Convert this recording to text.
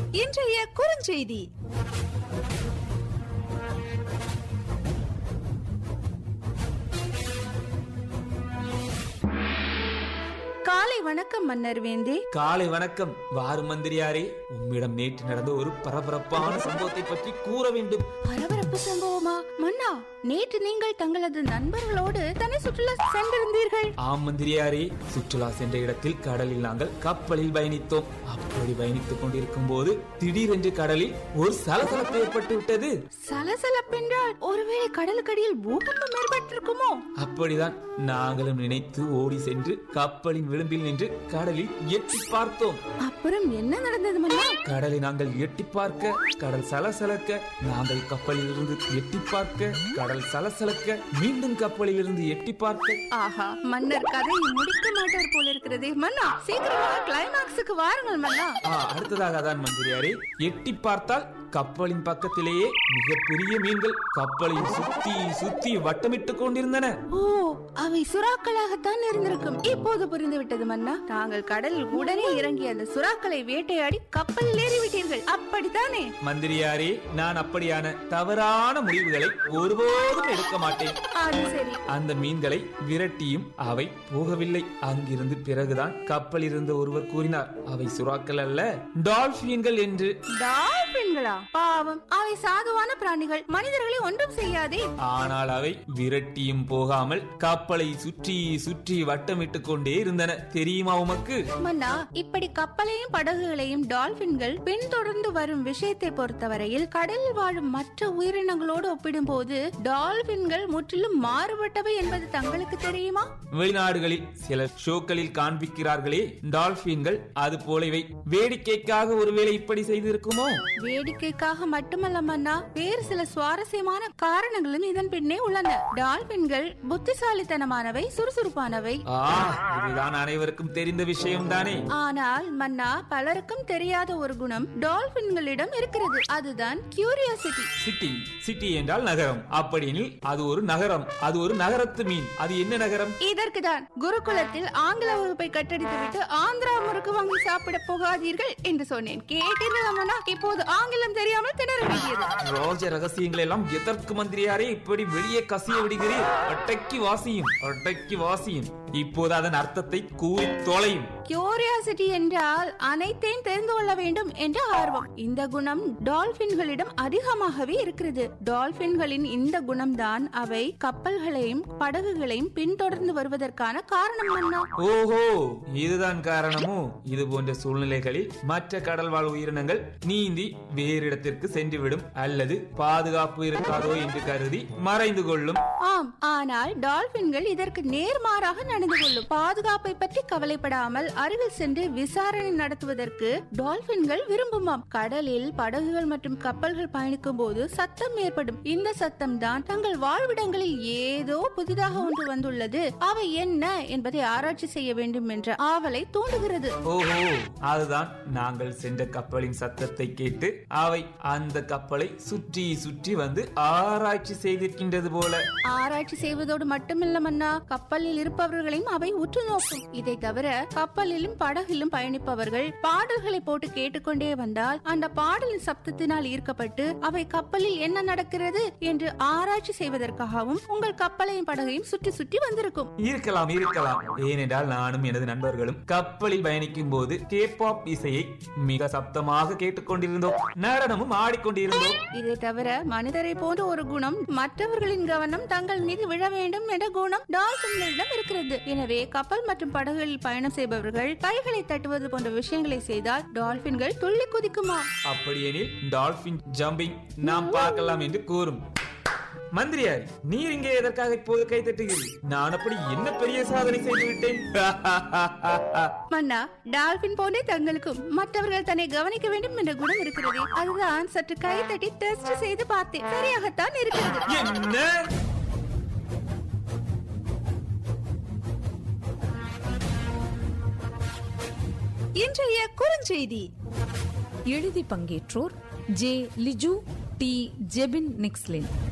இன்றைய குறுஞ்செய்தி காலை வணக்கம் மன்னர் வேந்தே காலை வணக்கம் வாரு மந்திரியாரே உம்மிடம் நேற்று நடந்த ஒரு பரபரப்பான சம்பவத்தை பற்றி கூற வேண்டும் பரபரப்பு சம்பவமா மன்னா நேற்று நீங்கள் தங்களது நண்பர்களோடு தனி சுற்றுலா சென்றிருந்தீர்கள் ஆம் மந்திரியாரே சுற்றுலா சென்ற இடத்தில் கடலில் நாங்கள் கப்பலில் பயணித்தோம் அப்படி பயணித்துக் கொண்டிருக்கும் போது திடீரென்று கடலில் ஒரு சலசலப்பு ஏற்பட்டு விட்டது சலசலப்பென்றால் ஒருவேளை கடலுக்கடியில் பூகம்பம் ஏற்பட்டிருக்குமோ அப்படிதான் நாங்களும் நினைத்து ஓடி சென்று கப்பலின் விளிம்பில் நின்று கடலில் எட்டி பார்த்தோம் அப்புறம் என்ன நடந்தது மன்னா கடலை நாங்கள் எட்டி பார்க்க கடல் சலசலக்க நாங்கள் கப்பலில் இருந்து எட்டி பார்க்க கடல் சலசலக்க மீண்டும் கப்பலில் இருந்து எட்டி பார்க்க ஆஹா மன்னர் கதையை முடிக்க மாட்டார் போல இருக்கிறதே மன்னா சீக்கிரமா கிளைமாக்ஸுக்கு வாருங்கள் மன்னா ஆ, அடுத்ததாக தான் மந்திரியாரே எட்டி பார்த்தால் கப்பலின் பக்கத்திலேயே மிகப்பெரிய மீன்கள் கப்பலை சுத்தி சுத்தி வட்டமிட்டுக் கொண்டிருந்தன ஓ அவை சுறாக்களாகத்தான் இருந்திருக்கும் இப்போது புரிந்து விட்டது மன்னா தாங்கள் கடலில் உடனே இறங்கி அந்த சுறாக்களை வேட்டையாடி கப்பலில் ஏறிவிட்டீர்கள் அப்படித்தானே மந்திரியாரே நான் அப்படியான தவறான முடிவுகளை ஒருபோதும் எடுக்க மாட்டேன் அது சரி அந்த மீன்களை விரட்டியும் அவை போகவில்லை அங்கிருந்து பிறகுதான் கப்பல் இருந்த ஒருவர் கூறினார் அவை சுறாக்கள் அல்ல டால்பின்கள் என்று டால்பின்களா பாவம் அவை சாதுவான பிராணிகள் மனிதர்களை ஒன்றும் செய்யாதே ஆனால் அவை விரட்டியும் போகாமல் கப்பலை சுற்றி சுற்றி வட்டமிட்டுக் கொண்டே இருந்தன தெரியுமா உமக்கு மன்னா இப்படி கப்பலையும் படகுகளையும் டால்பின்கள் பின்தொடர்ந்து வரும் விஷயத்தை பொறுத்தவரையில் கடலில் வாழும் மற்ற உயிரினங்களோடு ஒப்பிடும்போது டால்பின்கள் முற்றிலும் மாறுபட்டவை என்பது தங்களுக்கு தெரியுமா வெளிநாடுகளில் சில ஷோக்களில் காண்பிக்கிறார்களே டால்பின்கள் அது போல இவை வேடிக்கைக்காக ஒருவேளை இப்படி செய்திருக்குமோ வேடிக்கைக்காக மட்டுமல்ல மன்னா வேறு சில சுவாரஸ்யமான காரணங்களும் இதன் பின்னே உள்ளன டால்பின்கள் புத்திசாலித்தனமானவை சுறுசுறுப்பானவை ஆ இதுதான் அனைவருக்கும் தெரிந்த விஷயம்தானே ஆனால் மன்னா பலருக்கும் தெரியாத ஒரு குணம் டால்பின்களிடம் இருக்கிறது அதுதான் கியூரியாசிட்டி சிட்டி சிட்டி என்றால் நகரம் அப்படியெனில் அது ஒரு நகரம் அது ஒரு நகரத்து மீன் அது என்ன நகரம் இதற்கு தான் குருகுலத்தில் ஆங்கில வகுப்பை கட்டடித்துவிட்டு ஆந்திரா முறுக்கு வாங்கி சாப்பிட போகாதீர்கள் என்று சொன்னேன் கேட்டீர்கள் அம்மனா இப்போது ஆங்கிலம் தெரியாமல் திணற வேண்டியது ரோஜ ரகசியங்களை எல்லாம் எதற்கு மந்திரியாரே இப்படி வெளியே கசிய விடுகிறீர் அட்டைக்கு வாசியும் அட்டைக்கு வாசியும் இப்போது அதன் அர்த்தத்தை கூறி தொலையும் கியூரியாசிட்டி என்றால் அனைத்தையும் தெரிந்து கொள்ள வேண்டும் என்ற ஆர்வம் இந்த குணம் டால்பின்களிடம் அதிகமாகவே இருக்கிறது டால்பின்களின் இந்த குணம்தான் அவை கப்பல்களையும் படகுகளையும் பின்தொடர்ந்து வருவதற்கான காரணம் அண்ணா ஓஹோ இதுதான் காரணமோ இது போன்ற சூழ்நிலைகளில் மற்ற கடல் வாழ் உயிரினங்கள் நீந்தி வேறு இடத்திற்கு சென்றுவிடும் அல்லது பாதுகாப்பு இருக்காதோ என்று கருதி மறைந்து கொள்ளும் ஆம் ஆனால் டால்பின்கள் இதற்கு நேர்மாறாக நடந்து கொள்ளும் பாதுகாப்பை பற்றி கவலைப்படாமல் அருகில் சென்று விசாரணை நடத்துவதற்கு டால்பின்கள் விரும்புமாம் கடலில் படகுகள் மற்றும் கப்பல்கள் பயணிக்கும் போது சத்தம் ஏற்படும் இந்த சத்தம் தான் தங்கள் வாழ்விடங்களில் ஏதோ புதிதாக ஒன்று வந்துள்ளது அவை என்ன என்பதை ஆராய்ச்சி செய்ய வேண்டும் என்ற ஆவலை தூண்டுகிறது ஓஹோ அதுதான் நாங்கள் சென்ற கப்பலின் சத்தத்தை கேட்டு அவை அந்த கப்பலை சுற்றி சுற்றி வந்து ஆராய்ச்சி செய்திருக்கின்றது போல ஆராய்ச்சி செய்வதோடு மட்டுமில்ல மன்னா கப்பலில் இருப்பவர்களையும் அவை உற்று நோக்கும் இதை தவிர கப்பலிலும் படகிலும் பயணிப்பவர்கள் பாடல்களை போட்டு கேட்டுக்கொண்டே வந்தால் அந்த பாடலின் சப்தத்தினால் ஈர்க்கப்பட்டு அவை கப்பலில் என்ன நடக்கிறது என்று ஆராய்ச்சி செய்வதற்காகவும் உங்கள் கப்பலையும் படகையும் சுற்றி சுற்றி வந்திருக்கும் இருக்கலாம் இருக்கலாம் ஏனென்றால் நானும் எனது நண்பர்களும் கப்பலில் பயணிக்கும் போது கேபாப் இசையை மிக சப்தமாக கேட்டுக்கொண்டிருந்தோம் நடனமும் ஆடிக்கொண்டிருந்தோம் இதை தவிர மனிதரை போன்ற ஒரு குணம் மற்றவர்களின் கவனம் தங்கள் மீது விழ வேண்டும் என்ற குணம் டால்பின்களிடம் இருக்கிறது எனவே கப்பல் மற்றும் படகுகளில் பயணம் செய்பவர்கள் கைகளை தட்டுவது போன்ற விஷயங்களை செய்தால் டால்பின்கள் துள்ளி குதிக்குமா அப்படியெனில் டால்பின் ஜம்பிங் நாம் பார்க்கலாம் என்று கூறும் மந்திரியார் நீர் இங்கே எதற்காக இப்போது கை தட்டுகிறீர் நான் அப்படி என்ன பெரிய சாதனை செய்து விட்டேன் மன்னா டால்பின் போன்றே தங்களுக்கும் மற்றவர்கள் தன்னை கவனிக்க வேண்டும் என்ற குணம் இருக்கிறது அதுதான் சற்று கை தட்டி டெஸ்ட் செய்து பார்த்தேன் சரியாகத்தான் இருக்கிறது என்ன இன்றைய குறுஞ்செய்தி எழுதி பங்கேற்றோர் ஜே லிஜு டி ஜெபின் நிக்ஸ்லின்